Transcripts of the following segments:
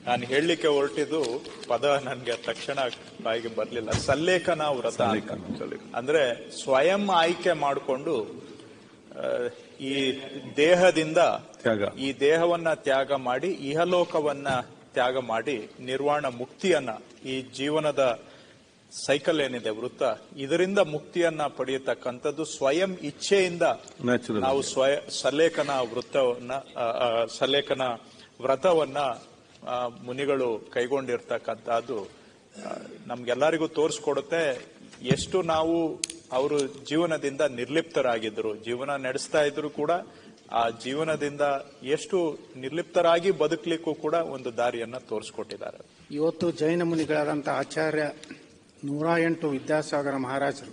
ನಾನು ಹೇಳಲಿಕ್ಕೆ ಹೊರಟಿದ್ದು ಪದ ನನಗೆ ತಕ್ಷಣ ಬಾಯಿಗೆ ಬರಲಿಲ್ಲ ಸಲ್ಲೇಖನ ವ್ರತ ಅಂತ. ಅಂದ್ರೆ ಸ್ವಯಂ ಆಯ್ಕೆ ಮಾಡಿಕೊಂಡು ಈ ದೇಹದಿಂದ ತ್ಯಾಗ. ಈ ದೇಹವನ್ನ ತ್ಯಾಗ ಮಾಡಿ ಇಹಲೋಕವನ್ನ ತ್ಯಾಗ ಮಾಡಿ ನಿರ್ವಾಣ ಮುಕ್ತಿಯನ್ನ ಈ ಜೀವನದ ಸೈಕಲ್ ಏನಿದೆ ವೃತ್ತ ಇದರಿಂದ ಮುಕ್ತಿಯನ್ನ ಪಡೆಯತಕ್ಕಂಥದ್ದು ಸ್ವಯಂ ಇಚ್ಛೆಯಿಂದ ನ್ಯಾಚುರಲ್ ನಾವು ಸ್ವಯ ಸಲ್ಲೇಖನ ವೃತ್ತವನ್ನ ಆ, ಆ, ಸಲ್ಲೇಖನ ವ್ರತವನ್ನ ಆ, ಮುನಿಗಳು ಕೈಗೊಂಡಿರ್ತಕ್ಕಂಥದ್ದು ಆ, ನಮ್ಗೆಲ್ಲರಿಗೂ ತೋರಿಸ್ಕೊಡುತ್ತೆ ಎಷ್ಟು ನಾವು ಅವರು ಜೀವನದಿಂದ ನಿರ್ಲಿಪ್ತರಾಗಿದ್ರು ಜೀವನ ನಡೆಸ್ತಾ ಇದ್ರು ಕೂಡ ಆ ಜೀವನದಿಂದ ಎಷ್ಟು ನಿರ್ಲಿಪ್ತರಾಗಿ ಬದುಕಲಿಕ್ಕೂ ಕೂಡ ಒಂದು ದಾರಿಯನ್ನ ತೋರಿಸ್ಕೊಟ್ಟಿದ್ದಾರೆ ಇವತ್ತು ಜೈನ ಮುನಿಗಳಾದಂಥ ಆಚಾರ್ಯ ನೂರ ಎಂಟು ವಿದ್ಯಾಸಾಗರ ಮಹಾರಾಜರು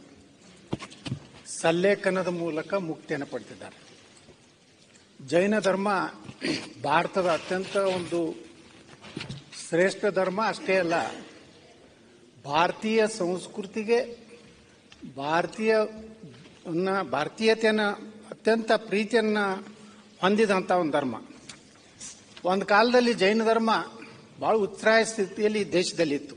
ಸಲ್ಲೇಖನದ ಮೂಲಕ ಮುಕ್ತಿಯನ್ನು ಪಡೆದಿದ್ದಾರೆ ಜೈನ ಧರ್ಮ ಭಾರತದ ಅತ್ಯಂತ ಒಂದು ಶ್ರೇಷ್ಠ ಧರ್ಮ ಅಷ್ಟೇ ಅಲ್ಲ ಭಾರತೀಯ ಸಂಸ್ಕೃತಿಗೆ ಭಾರತೀಯ ಭಾರತೀಯತೆಯನ್ನ ಅತ್ಯಂತ ಪ್ರೀತಿಯನ್ನ ಹೊಂದಿದಂಥ ಒಂದು ಧರ್ಮ ಒಂದು ಕಾಲದಲ್ಲಿ ಜೈನ ಧರ್ಮ ಬಹಳ ಉತ್ಸಾಹ ಸ್ಥಿತಿಯಲ್ಲಿ ಈ ದೇಶದಲ್ಲಿತ್ತು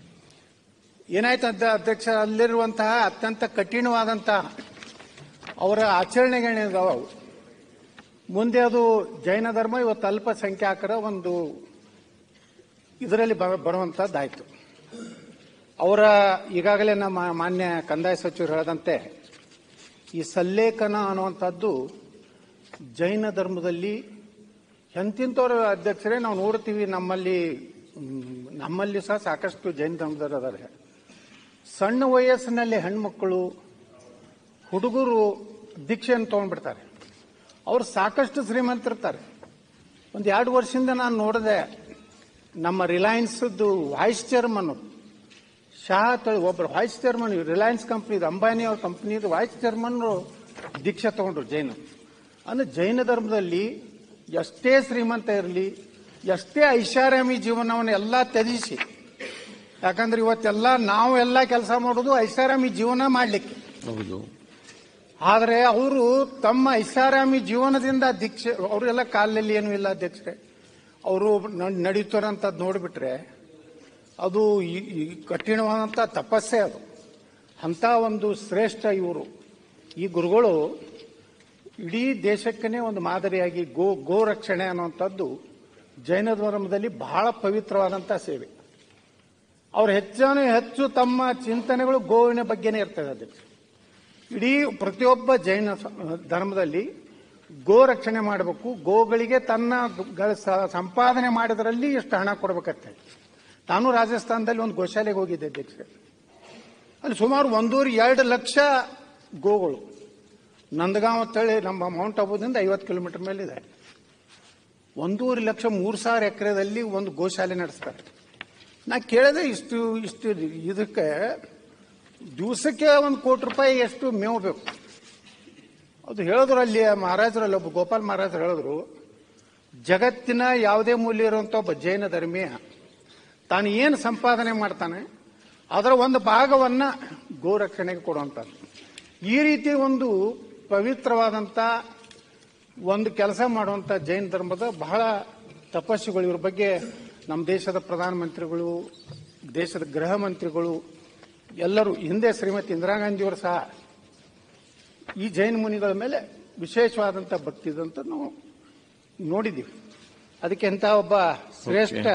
ಏನಾಯ್ತು ಅಂತ ಅಧ್ಯಕ್ಷ ಅಲ್ಲಿರುವಂತಹ ಅತ್ಯಂತ ಕಠಿಣವಾದಂತಹ ಅವರ ಆಚರಣೆಗಳಿದಾವ ಅವು ಮುಂದೆ ಅದು ಜೈನ ಧರ್ಮ ಇವತ್ತು ಅಲ್ಪಸಂಖ್ಯಾತರ ಒಂದು ಇದರಲ್ಲಿ ಬ- ಬರುವಂತದ್ದಾಯ್ತು ಅವರ ಈಗಾಗಲೇ ನಮ್ಮ ಮಾನ್ಯ ಕಂದಾಯ ಸಚಿವರು ಹೇಳದಂತೆ ಈ ಸಲ್ಲೇಖನ ಅನ್ನುವಂಥದ್ದು ಜೈನ ಧರ್ಮದಲ್ಲಿ ಎಂತಿಂತವ್ರ ಅಧ್ಯಕ್ಷರೇ ನಾವು ನೋಡ್ತೀವಿ ನಮ್ಮಲ್ಲಿ ಮ್, ನಮ್ಮಲ್ಲಿ ಸಹ ಸಾಕಷ್ಟು ಜೈನ ಧರ್ಮದವರು ಅದಾರೆ ಸಣ್ಣ ವಯಸ್ಸಿನಲ್ಲಿ ಹೆಣ್ಮಕ್ಕಳು ಹುಡುಗರು ದೀಕ್ಷೆಯನ್ನು ತಗೊಂಡ್ಬಿಡ್ತಾರೆ ಅವ್ರು ಸಾಕಷ್ಟು ಶ್ರೀಮಂತರಿರ್ತಾರೆ ಒಂದು ಎರಡು ವರ್ಷದಿಂದ ನಾನು ನೋಡಿದೆ ನಮ್ಮ ರಿಲಯನ್ಸ್ದು ವೈಸ್ ಚೇರ್ಮನ್ ಶಾ ತಳಿ ಒಬ್ಬರು vice chairman Reliance company Ambani ಅವ್ರ ಕಂಪ್ನಿದು ವೈಸ್ ಚೇರ್ಮನ್ ದೀಕ್ಷೆ ತಗೊಂಡ್ರು ಜೈನ ಅಂದ್ರೆ ಜೈನ ಧರ್ಮದಲ್ಲಿ ಎಷ್ಟೇ ಶ್ರೀಮಂತ ಇರಲಿ ಎಷ್ಟೇ ಐಷಾರಾಮಿ ಜೀವನವನ್ನು ಎಲ್ಲ ತ್ಯಜಿಸಿ ಯಾಕಂದ್ರೆ ಇವತ್ತೆಲ್ಲ ನಾವು ಎಲ್ಲ ಕೆಲಸ ಮಾಡೋದು ಐಷಾರಾಮಿ ಜೀವನ ಮಾಡಲಿಕ್ಕೆ ಹೌದು ಆದರೆ ಅವರು ತಮ್ಮ ಐಷಾರಾಮಿ ಜೀವನದಿಂದ ದೀಕ್ಷೆ ಅವರೆಲ್ಲ ಕಾಲಲ್ಲಿ ಏನೂ ಇಲ್ಲ ಅಧ್ಯಕ್ಷರೇ ಅವರು ನಡೀತಾರಂತದ್ದು ನೋಡಿಬಿಟ್ರೆ ಅದು ಈ- ಈ ಕಠಿಣವಾದಂಥ ತಪಸ್ಸೆ ಅದು ಅಂತ ಒಂದು ಶ್ರೇಷ್ಠ ಇವರು ಈ ಗುರುಗಳು ಇಡೀ ದೇಶಕ್ಕನೇ ಒಂದು ಮಾದರಿಯಾಗಿ ಗೋ ಗೋ ರಕ್ಷಣೆ ಅನ್ನುವಂಥದ್ದು ಜೈನ ಧರ್ಮದಲ್ಲಿ ಬಹಳ ಪವಿತ್ರವಾದಂಥ ಸೇವೆ ಅವ್ರು ಹೆಚ್ಚಾನು ಹೆಚ್ಚು ತಮ್ಮ ಚಿಂತನೆಗಳು ಗೋವಿನ ಬಗ್ಗೆನೇ ಇರ್ತದೆ ಅಧ್ಯಕ್ಷ ಇಡೀ ಪ್ರತಿಯೊಬ್ಬ ಜೈನ ಸ- ಧರ್ಮದಲ್ಲಿ ಗೋ ರಕ್ಷಣೆ ಮಾಡಬೇಕು ಗೋಗಳಿಗೆ ತನ್ನ ಗ- ಸ- ಸಂಪಾದನೆ ಮಾಡಿದ್ರಲ್ಲಿ ಎಷ್ಟು ಹಣ ಕೊಡ್ಬೇಕಂತೆ ನಾನು ರಾಜಸ್ಥಾನದಲ್ಲಿ ಒಂದು ಗೋಶಾಲೆಗೆ ಹೋಗಿದ್ದೆ ಅಧ್ಯಕ್ಷ ಅಲ್ಲಿ ಸುಮಾರು ಒಂದೂವರೆ ಎರಡು ಲಕ್ಷ ಗೋಗಳು ನಂದಗಾಂವ್ ಅಂತೇಳಿ ನಮ್ಮ ಮೌಂಟ್ ಆಬುದಿಂದ ಐವತ್ತು ಕಿಲೋಮೀಟರ್ ಮೇಲಿದೆ ಒಂದೂವರೆ ಲಕ್ಷ ಮೂರು ಸಾವಿರ ಎಕರೆದಲ್ಲಿ ಒಂದು ಗೋಶಾಲೆ ನಡೆಸ್ತಾರೆ ನಾ ಕೇಳಿದೆ ಇಷ್ಟು ಇಷ್ಟು ಇದಕ್ಕೆ ದಿವಸಕ್ಕೆ ಒಂದು ಕೋಟಿ ರೂಪಾಯಿ ಎಷ್ಟು ಮೇವು ಬೇಕು ಅದು ಹೇಳಿದ್ರು ಅಲ್ಲಿ ಮಹಾರಾಜರಲ್ಲಿ ಒಬ್ಬ ಗೋಪಾಲ್ ಮಹಾರಾಜರು ಹೇಳಿದ್ರು ಜಗತ್ತಿನ ಯಾವುದೇ ಮೂಲ್ಯ ಇರುವಂತ ಒಬ್ಬ ಜೈನ ಧರ್ಮೀಯ ತಾನು ಏನು ಸಂಪಾದನೆ ಮಾಡ್ತಾನೆ ಅದರ ಒಂದು ಭಾಗವನ್ನ ಗೋರಕ್ಷಣೆಗೆ ಕೊಡುವಂಥದ್ದು ಈ ರೀತಿ ಒಂದು ಪವಿತ್ರವಾದಂಥ ಒಂದು ಕೆಲಸ ಮಾಡುವಂಥ ಜೈನ ಧರ್ಮದ ಬಹಳ ತಪಸ್ಸುಗಳು ಇವ್ರ ಬಗ್ಗೆ ನಮ್ಮ ದೇಶದ ಪ್ರಧಾನಮಂತ್ರಿಗಳು ದೇಶದ ಗೃಹ ಮಂತ್ರಿಗಳು ಎಲ್ಲರೂ ಹಿಂದೆ ಶ್ರೀಮತಿ ಇಂದಿರಾ ಗಾಂಧಿಯವರು ಸಹ ಈ ಜೈನ ಮುನಿಗಳ ಮೇಲೆ ವಿಶೇಷವಾದಂಥ ಭಕ್ತಿ ಇದೆ ಅಂತ ನಾವು ನೋಡಿದ್ದೀವಿ ಅದಕ್ಕೆ ಇಂಥ ಒಬ್ಬ ಶ್ರೇಷ್ಠ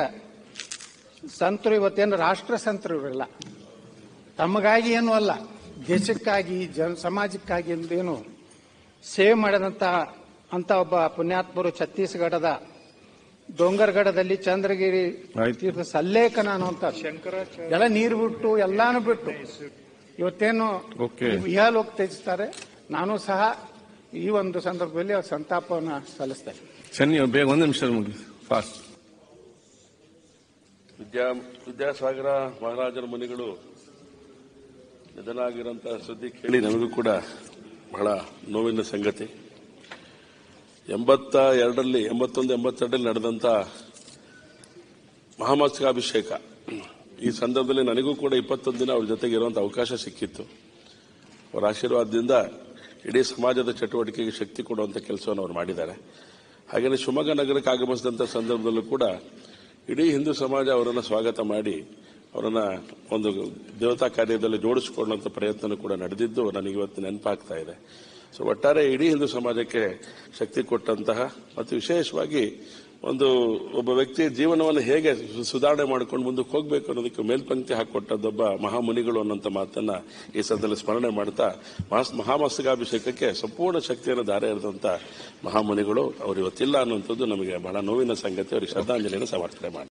ಸಂತರು ಇವತ್ತೇನು ರಾಷ್ಟ್ರ ಸಂತರು ಇವರೆಲ್ಲ ತಮಗಾಗಿ ಏನೂ ಅಲ್ಲ ದೇಶಕ್ಕಾಗಿ ಜನ ಸಮಾಜಕ್ಕಾಗಿ ಏನು ಸೇವೆ ಮಾಡಿದಂತ ಅಂತ ಒಬ್ಬ ಪುಣ್ಯಾತ್ಮರು ಛತ್ತೀಸ್ಗಢದ ಡೋಂಗರ್ಗಢದಲ್ಲಿ ಚಂದ್ರಗಿರಿ ಆಯ್ತು. ತೀರ್ಥ ಸಲ್ಲೇಖನ ಅನ್ನುವಂಥ ಎಲ್ಲ ನೀರು ಬಿಟ್ಟು ಎಲ್ಲಾನು ಬಿಟ್ಟು ಇವತ್ತೇನು Okay. ಇಹಲೋಕ ತ್ಯಜಿಸ್ತಾರೆ ನಾನು ಸಹ ಈ ಒಂದು ಸಂದರ್ಭದಲ್ಲಿ ಅವ್ರ ಸಂತಾಪವನ್ನು ಸಲ್ಲಿಸ್ತೇನೆ ಚೆನ್ನಿ ಬೇಗ ಒಂದು ನಿಮಿಷ ಮುಗಿಸಿ ಫಾಸ್ಟ್ ವಿದ್ಯಾ ವಿದ್ಯಾಸಾಗರ ಮಹಾರಾಜರ ಮುನಿಗಳು ನಿಧನ ಆಗಿರೋಂಥ ಸುದ್ದಿ ಕೇಳಿ ನಮಗೂ ಕೂಡ ಬಹಳ ನೋವಿನ ಸಂಗತಿ ಎಂಬತ್ತ ಎರಡರಲ್ಲಿ ಎಂಬತ್ತೊಂದು ಎಂಬತ್ತೆರಡರಲ್ಲಿ ನಡೆದಂಥ ಮಹಾಮಸ್ತಕಾಭಿಷೇಕ ಈ ಸಂದರ್ಭದಲ್ಲಿ ನನಗೂ ಕೂಡ ಇಪ್ಪತ್ತೊಂದು ದಿನ ಅವ್ರ ಜೊತೆಗೆ ಇರುವಂಥ ಅವಕಾಶ ಸಿಕ್ಕಿತ್ತು ಅವರ ಆಶೀರ್ವಾದದಿಂದ ಇಡೀ ಸಮಾಜದ ಚಟುವಟಿಕೆಗೆ ಶಕ್ತಿ ಕೊಡುವಂಥ ಕೆಲಸವನ್ನು ಅವರು ಮಾಡಿದ್ದಾರೆ ಹಾಗೆಯೇ ಶಿವಮೊಗ್ಗ ನಗರಕ್ಕೆ ಆಗಮಿಸಿದಂಥ ಸಂದರ್ಭದಲ್ಲೂ ಕೂಡ ಇಡೀ ಹಿಂದೂ ಸಮಾಜ ಅವರನ್ನು ಸ್ವಾಗತ ಮಾಡಿ ಅವರನ್ನ ಒಂದು ದೇವತಾ ಕಾರ್ಯದಲ್ಲಿ ಜೋಡಿಸಿಕೊಳ್ಳುವಂತ ಪ್ರಯತ್ನ ಕೂಡ ನಡೆದಿದ್ದು ನನಗೆ ಇವತ್ತು ನೆನಪಾಗ್ತಾ ಇದೆ ಸೊ ಒಟ್ಟಾರೆ ಇಡೀ ಹಿಂದೂ ಸಮಾಜಕ್ಕೆ ಶಕ್ತಿ ಕೊಟ್ಟಂತಹ ಮತ್ತು ವಿಶೇಷವಾಗಿ ಒಂದು ಒಬ್ಬ ವ್ಯಕ್ತಿಯ ಜೀವನವನ್ನು ಹೇಗೆ ಸು- ಸುಧಾರಣೆ ಮಾಡ್ಕೊಂಡು ಮುಂದಕ್ಕೆ ಹೋಗಬೇಕು ಅನ್ನೋದಕ್ಕೆ ಮೇಲ್ಪಂಕ್ತಿ ಹಾಕೊಟ್ಟದ್ದೊಬ್ಬ ಮಹಾಮುನಿಗಳು ಅನ್ನೋಂಥ ಮಾತನ್ನ ಈ ಸಂದರ್ಭದಲ್ಲಿ ಸ್ಮರಣೆ ಮಾಡ್ತಾ ಮಹಾಸ್- ಮಹಾಮಸ್ತಕಾಭಿಷೇಕಕ್ಕೆ ಸಂಪೂರ್ಣ ಶಕ್ತಿಯನ್ನು ಧಾರೆ ಎರೆದಂತ ಮಹಾಮುನಿಗಳು ಅವರು ಇವತ್ತಿಲ್ಲ ಅನ್ನುವಂಥದ್ದು ನಮಗೆ ಬಹಳ ನೋವಿನ ಸಂಗತಿ ಅವರಿಗೆ ಶ್ರದ್ಧಾಂಜಲಿಯನ್ನು ಸಮರ್ಪಣೆ ಮಾಡಿ